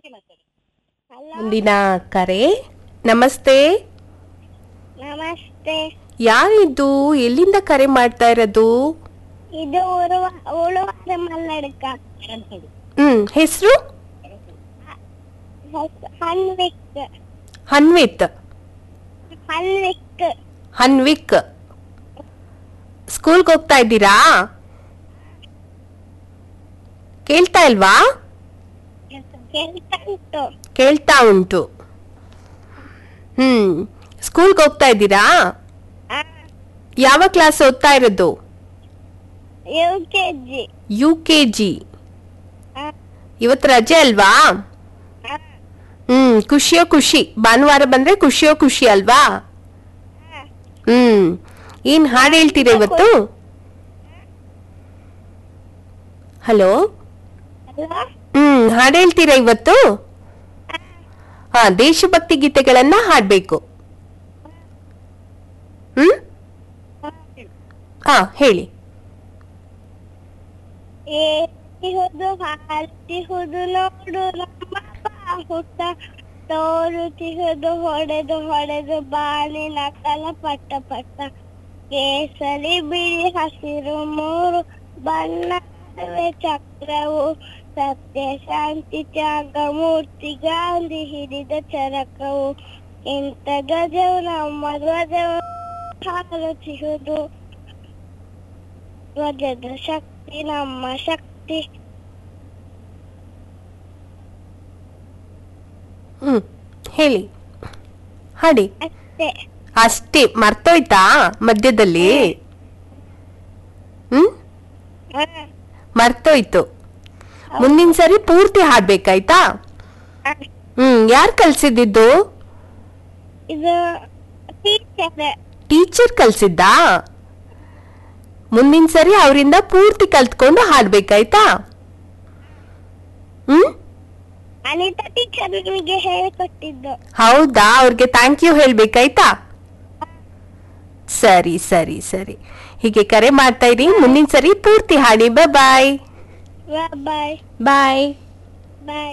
Hello ಮುಂದಿನ ಕರೆ ನಮಸ್ತೆ ನಮಸ್ತೆ ಯಾರಿದ್ದು ಎಲ್ಲಿಂದ ಕರೆ ಮಾಡ್ತಾ ಇರೋದು ಇದು ಉರುವ ಉಳುವಾರ ಮಲ್ಲಡ್ಕ ಹ್ಮ್ ಹೆಸರು ಹನ್ವಿಕ್ ಹನ್ವಿತ್ ಹನ್ವಿಕ್ ಹನ್ವಿಕ್ ಸ್ಕೂಲ್ಗೆ ಹೋಗ್ತಾ ಇದ್ದೀರಾ ಕೇಳ್ತಾ ಇಲ್ವಾ ಕೆಲ್ಸ ಉಂಟು ಕೇಳ್ತಾ ಉಂಟು ಹ್ಮ್ ಸ್ಕೂಲ್ಗೆ ಹೋಗ್ತಾ ಇದ್ದೀರಾ ಆ, ಯಾವ ಕ್ಲಾಸ್ ಓದ್ತಾ ಇರೋದು U K G U K G ಆ, ಇವತ್ತು ರಜೆ ಅಲ್ವಾ ಆ, ಹ್ಮ್ ಖುಷಿಯೋ ಖುಷಿ ಭಾನುವಾರ ಬಂದ್ರೆ ಖುಷಿಯೋ ಖುಷಿ ಅಲ್ವಾ ಆ. ಹ್ಮ್ ಏನ್ ಹಾಡು ಹೇಳ್ತೀರಾ ಇವತ್ತು ಹಲೋ ಹಲೋ ಹ್ಮ್ ಹಾಡು ಹೇಳ್ತೀರಾ ಇವತ್ತು ಹಾ ದೇಶಭಕ್ತಿ ಗೀತೆಗಳನ್ನ ಹಾಡ್ಬೇಕು ಹ್ಮ್ ಹಾ ಹೇಳಿ ಏತಿಹುದು ಹಾಲ್ತಿಹುದು ನೋಡು ನಮ್ಮ ಬಾಹುಟ ತೋರುತಿಹುದು ಹೊಡೆದು ಹೊಡೆದು ಬಾಣಿನ ಕಲ ಪಟ್ಟ ಪಟ್ಟ ಕೇಸರಿ ಬಿಳಿ ಹಸಿರು ಮೂರು ಬಣ್ಣವೇ ಚಕ್ರವು ಸತ್ಯ ಶಾಂತಿ ತ್ಯಾಗ ಮೂರ್ತಿ ಗಾಂಧಿ ಹಿಡಿದ ಚರಕವು ಇಂಥ ಗಜವು ನಮ್ಮ ಧ್ವಜವು ಹಾರುತಿಹುದು ಧ್ವಜದ ಶಕ್ತಿ ನಮ್ಮ ಶಕ್ತಿ ಹ್ಮ್ ಹೇಳಿ ಹಾಡಿ ಅಷ್ಟೇ ಅಷ್ಟೇ ಮರ್ತೋಯ್ತಾ ಮಧ್ಯದಲ್ಲಿ ಹ್ಮ್ ಹ. ಮರ್ತೋಯ್ತು ಮುಂದಿನ ಸರಿ ಪೂರ್ತಿ ಹಾಡ್ಬೇಕಾಯ್ತಾ ಹ. ಹ್ಮ್ ಯಾರ್ ಕಲ್ಸಿದ್ದು ಇದು ಟೀಚರ್ ಟೀಚರ್ ಕಲ್ಸಿದ್ದಾ ಮುಂದಿನ ಸರಿ ಅವರಿಂದ ಪೂರ್ತಿ ಕಲ್ತ್ಕೊಂಡು ಹಾಡ್ಬೇಕಾಯ್ತಾ ಹ್ಮ್ ಅನಿತಾ ಟೀಚರ್ ನಿಮಗೆ ಹೇಳಿಕೊಟ್ಟಿದ್ದು ಹೌದಾ ಅವ್ರಿಗೆ ಥ್ಯಾಂಕ್ ಯು ಹೇಳ್ಬೇಕಾಯ್ತಾ ಸರಿ ಸರಿ ಸರಿ ಹೀಗೆ ಕರೆ ಮಾಡ್ತಾ ಇರಿ ಮುಂದಿನ ಸರಿ ಪೂರ್ತಿ ಹಾಡಿ ಬಾಯ್ ಬಾಯ್ ಬಾಯ್ ಬಾಯ್